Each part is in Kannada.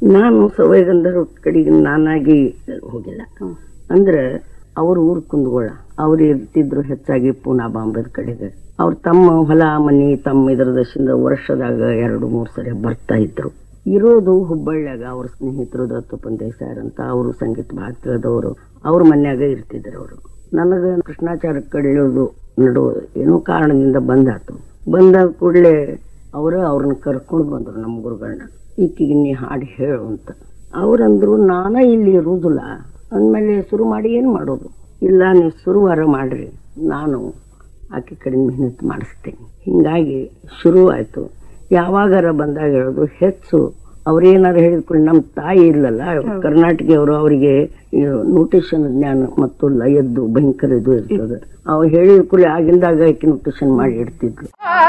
ನಾನು ಸವಯಗಂಧರ್ವ ಕಡೆಗೆ ನಾನಾಗಿ ಹೋಗಿಲ್ಲ ಅಂದ್ರೆ ಅವ್ರ ಊರ್ ಕುಂದಗೋಳ ಅವ್ರು ಇರ್ತಿದ್ರು ಹೆಚ್ಚಾಗಿ ಪೂನಾ ಬಾಂಬೆದ ಕಡೆಗೆ ಅವ್ರ ತಮ್ಮ ಹೊಲ ಮನಿ ತಮ್ಮ ಇದ್ರ ದಶಿಂದ ವರ್ಷದಾಗ ಎರಡು ಮೂರು ಸರಿ ಬರ್ತಾ ಇದ್ರು ಇರೋದು ಹುಬ್ಬಳ್ಳಿಯಾಗ ಅವ್ರ ಸ್ನೇಹಿತರು ದತ್ತಪ್ಪನ್ ದೇಸಾಯರ್ ಅಂತ ಅವರು ಸಂಗೀತ ಭಾಳ ತಿಳಿದವರು ಅವ್ರ ಮನ್ಯಾಗ ಇರ್ತಿದ್ರು ಅವರು ನನಗೆ ಕೃಷ್ಣಾಚಾರ ಕಳೆಯೋದು ನಡುವ ಏನೋ ಕಾರಣದಿಂದ ಬಂದಾತು ಬಂದ ಕೂಡಲೇ ಅವರು ಅವ್ರನ್ನ ಕರ್ಕೊಂಡು ಬಂದ್ರು ನಮ್ಮ ಗುರುಗಳನ್ನ ಈಕಿಗೆ ನೀ ಹಾಡು ಹೇಳು ಅಂತ ಅವ್ರಂದ್ರು ನಾನ ಇಲ್ಲಿ ಇರುವುದಿಲ್ಲ ಅಂದಮೇಲೆ ಶುರು ಮಾಡಿ ಏನು ಮಾಡೋದು ಇಲ್ಲ ನೀವು ಶುರುವಾರ ಮಾಡ್ರಿ ನಾನು ಆಕೆ ಕಡೆ ಮೆಹನತ್ ಮಾಡಿಸ್ತೇನೆ ಹಿಂಗಾಗಿ ಶುರು ಆಯ್ತು ಯಾವಾಗಾರ ಬಂದಾಗ ಹೇಳೋದು ಹೆಚ್ಚು ಅವ್ರೇನಾರು ಹೇಳಿದ್ಕೊಂಡು ನಮ್ಮ ತಾಯಿ ಇಲ್ಲಲ್ಲ ಕರ್ನಾಟಕದವರು ಅವರಿಗೆ ನ್ಯೂಟ್ರಿಷನ್ ಜ್ಞಾನ ಮತ್ತು ಲಯದ್ದು ಭಯಂಕರ ಇದು ಇರ್ತದೆ ಅವ್ರು ಹೇಳಿದ ಕೂಡಲೇ ಆಗಿಂದಾಗ ಆಕೆ ನ್ಯೂಟ್ರಿಷನ್ ಮಾಡಿ ಇಡ್ತಿದ್ಲು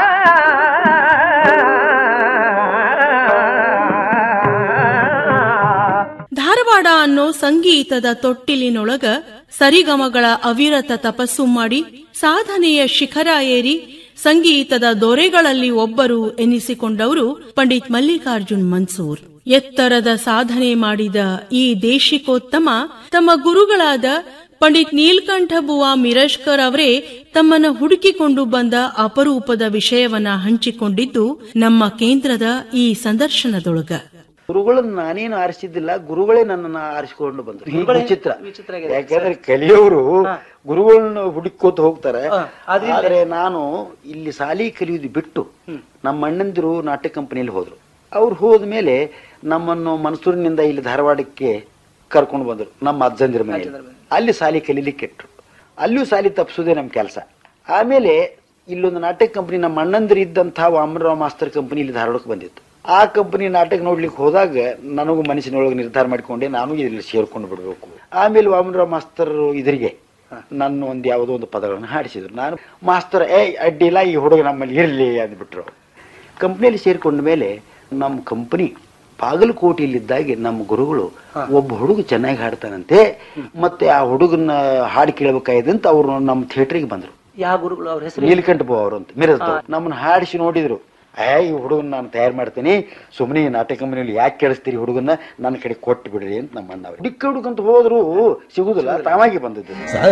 ಧಾರವಾಡ ಅನ್ನೋ ಸಂಗೀತದ ತೊಟ್ಟಿಲಿನೊಳಗ ಸರಿಗಮಗಳ ಅವಿರತ ತಪಸ್ಸು ಮಾಡಿ ಸಾಧನೆಯ ಶಿಖರ ಏರಿ ಸಂಗೀತದ ದೊರೆಗಳಲ್ಲಿ ಒಬ್ಬರು ಎನಿಸಿಕೊಂಡವರು ಪಂಡಿತ್ ಮಲ್ಲಿಕಾರ್ಜುನ್ ಮನ್ಸೂರ್ ಎತ್ತರದ ಸಾಧನೆ ಮಾಡಿದ ಈ ದೇಶಿಕೋತ್ತಮ ತಮ್ಮ ಗುರುಗಳಾದ ಪಂಡಿತ್ ನೀಲ್ಕಂಠ ಬುವಾ ಮಿರಜ್ಕರ್ ಅವರೇ ತಮ್ಮನ್ನ ಹುಡುಕಿಕೊಂಡು ಬಂದ ಅಪರೂಪದ ವಿಷಯವನ್ನ ಹಂಚಿಕೊಂಡಿದ್ದು ನಮ್ಮ ಕೇಂದ್ರದ ಈ ಸಂದರ್ಶನದೊಳಗ ಗುರುಗಳನ್ನ ನಾನೇನು ಆರಿಸಿದ್ದಿಲ್ಲ ಗುರುಗಳೇ ನನ್ನನ್ನ ಆರಿಸಿಕೊಂಡು ಬಂದ್ರು ಹೀಗೆ ವಿಚಿತ್ರ ಯಾಕಂದ್ರೆ ಕಲಿಯೋರು ಗುರುಗಳನ್ನ ಹುಡುಕೋತ ಹೋಗ್ತಾರೆ ಆದ್ರೆ ನಾನು ಇಲ್ಲಿ ಸಾಲಿ ಕಲಿಯುವುದು ಬಿಟ್ಟು ನಮ್ಮ ಅಣ್ಣಂದಿರು ನಾಟ್ಯ ಕಂಪನಿಯಲ್ಲಿ ಹೋದ್ರು ಅವ್ರು ಹೋದ್ಮೇಲೆ ನಮ್ಮನ್ನು ಮನ್ಸೂರಿನಿಂದ ಇಲ್ಲಿ ಧಾರವಾಡಕ್ಕೆ ಕರ್ಕೊಂಡು ಬಂದ್ರು ನಮ್ಮ ಅಜ್ಜಂದಿರ ಮನೆ ಅಲ್ಲಿ ಸಾಲಿ ಕಲೀಲಿಕ್ಕೆ ಇಟ್ರು ಅಲ್ಲಿಯೂ ಸಾಲಿ ತಪ್ಪಿಸೋದೇ ನಮ್ಮ ಕೆಲಸ ಆಮೇಲೆ ಇಲ್ಲೊಂದು ನಾಟಕ ಕಂಪನಿ ನಮ್ಮ ಅಣ್ಣಂದಿರು ಇದ್ದಂತಹ ವಾಮನರಾವ್ ಮಾಸ್ತರ್ ಕಂಪನಿ ಇಲ್ಲಿ ಧಾರವಾಡಕ್ಕೆ ಬಂದಿತ್ತು ಆ ಕಂಪನಿ ನಾಟಕ ನೋಡ್ಲಿಕ್ಕೆ ಹೋದಾಗ ನನಗೂ ಮನಸ್ಸಿನೊಳಗೆ ನಿರ್ಧಾರ ಮಾಡಿಕೊಂಡೆ ನಾನು ಇಲ್ಲಿ ಸೇರ್ಕೊಂಡು ಬಿಡಬೇಕು ಆಮೇಲೆ ವಾಮನರಾವ್ ಮಾಸ್ತರ್ ಇದರಿಗೆ ನನ್ನ ಒಂದು ಯಾವುದೋ ಒಂದು ಪದಗಳನ್ನು ಹಾಡಿಸಿದ್ರು ನಾನು ಮಾಸ್ತರ್ ಏ ಅಡ್ಡಿಲ್ಲ ಈ ಹುಡುಗ ನಮ್ಮಲ್ಲಿ ಇರಲಿ ಅಂದ್ಬಿಟ್ರು ಕಂಪ್ನಿಯಲ್ಲಿ ಸೇರ್ಕೊಂಡ ಮೇಲೆ ನಮ್ಮ ಕಂಪನಿ ಬಾಗಲಕೋಟೆಯಲ್ಲಿದ್ದಾಗೆ ನಮ್ಮ ಗುರುಗಳು ಒಬ್ಬ ಹುಡುಗ ಚೆನ್ನಾಗಿ ಹಾಡ್ತಾನಂತೆ ಮತ್ತೆ ಆ ಹುಡುಗನ ಹಾಡು ಕೇಳಬೇಕಾಯ್ದಂತ ಅವ್ರು ನಮ್ಮ ಥಿಯೇಟರ್ಗೆ ಬಂದ್ರು ಯಾವ ಗುರುಗಳು ಅವ್ರ ಹೆಸರು ನೀಲಕಂಠ ಬೋ ಅವರು ಅಂತ ಮಿರಜ್ ನಮ್ಮನ್ನ ಹಾಡಿಸಿ ನೋಡಿದ್ರು ಏ ಈ ಹುಡುಗನ್ ನಾನು ತಯಾರು ಮಾಡ್ತೀನಿ ಸುಮ್ಮನೆ ನಾಟಕ ಕಂಪನಿಯಲ್ಲಿ ಯಾಕೆ ಕೇಳಿಸ್ತೀರಿ ಹುಡುಗನ್ನ ನನ್ನ ಕಡೆ ಕೊಟ್ಟು ಬಿಡ್ರಿ ಅಂತ ನಮ್ಮ ಅಣ್ಣ ಹುಡುಕ ಹುಡುಕಂತ ಹೋದ್ರು ಸಿಗುದಿಲ್ಲ ತಾವಾಗಿ ಬಂದದ್ದು